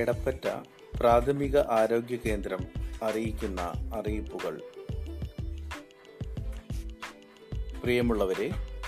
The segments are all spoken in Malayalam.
എടപ്പറ്റ പ്രാഥമിക ആരോഗ്യ കേന്ദ്രം അറിയിക്കുന്ന അറിയിപ്പുകൾ പ്രിയമുള്ളവരെ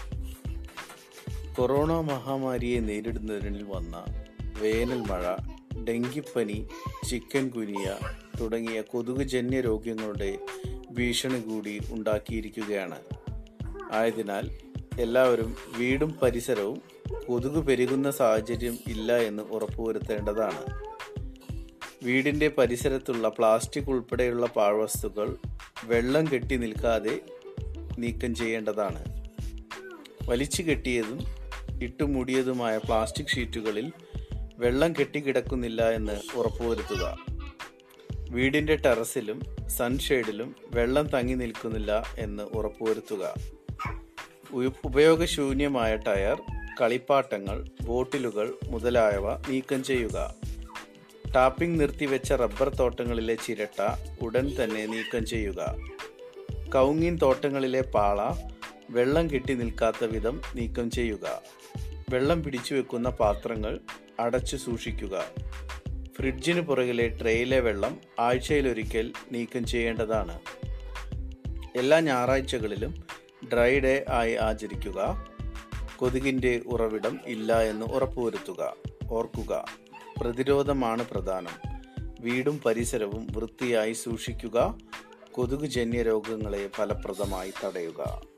കൊറോണ മഹാമാരിയെ നേരിടുന്നതിനിൽ വന്ന വേനൽ മഴ ഡെങ്കിപ്പനി ചിക്കൻ കുനിയ തുടങ്ങിയ കൊതുകുജന്യ രോഗങ്ങളുടെ ഭീഷണി കൂടി ഉണ്ടാക്കിയിരിക്കുകയാണ് ആയതിനാൽ എല്ലാവരും വീടും പരിസരവും കൊതുക് പെരുകുന്ന സാഹചര്യം ഇല്ല എന്ന് ഉറപ്പുവരുത്തേണ്ടതാണ് വീടിന്റെ പരിസരത്തുള്ള പ്ലാസ്റ്റിക് ഉൾപ്പെടെയുള്ള പാഴ്വസ്തുക്കൾ വെള്ളം കെട്ടി നിൽക്കാതെ നീക്കം ചെയ്യേണ്ടതാണ് വലിച്ചു കെട്ടിയതും ഇട്ടുമൂടിയതുമായ പ്ലാസ്റ്റിക് ഷീറ്റുകളിൽ വെള്ളം കെട്ടിക്കിടക്കുന്നില്ല എന്ന് ഉറപ്പുവരുത്തുക വീടിന്റെ ടെറസിലും സൺഷെയ്ഡിലും വെള്ളം തങ്ങി നിൽക്കുന്നില്ല എന്ന് ഉറപ്പുവരുത്തുക ഉ- ഉപയോഗശൂന്യമായ ടയർ കളിപ്പാട്ടങ്ങൾ ബോട്ടിലുകൾ മുതലായവ നീക്കം ചെയ്യുക ടാപ്പിംഗ് നിർത്തിവെച്ച റബ്ബർ തോട്ടങ്ങളിലെ ചിരട്ട ഉടൻ തന്നെ നീക്കം ചെയ്യുക കൗങ്ങിൻ തോട്ടങ്ങളിലെ പാള വെള്ളം കെട്ടി നിൽക്കാത്ത വിധം നീക്കം ചെയ്യുക വെള്ളം പിടിച്ചു വെക്കുന്ന പാത്രങ്ങൾ അടച്ചു സൂക്ഷിക്കുക ഫ്രിഡ്ജിന് പുറകിലെ ട്രേയിലെ വെള്ളം ആഴ്ചയിലൊരിക്കൽ നീക്കം ചെയ്യേണ്ടതാണ് എല്ലാ ഞായറാഴ്ചകളിലും ഡ്രൈ ഡേ ആയി ആചരിക്കുക കൊതുകിന്റെ ഉറവിടം ഇല്ല എന്ന് ഉറപ്പുവരുത്തുക ഓർക്കുക പ്രതിരോധമാണ് പ്രധാനം വീടും പരിസരവും വൃത്തിയായി സൂക്ഷിക്കുക കൊതുകുജന്യ രോഗങ്ങളെ ഫലപ്രദമായി തടയുക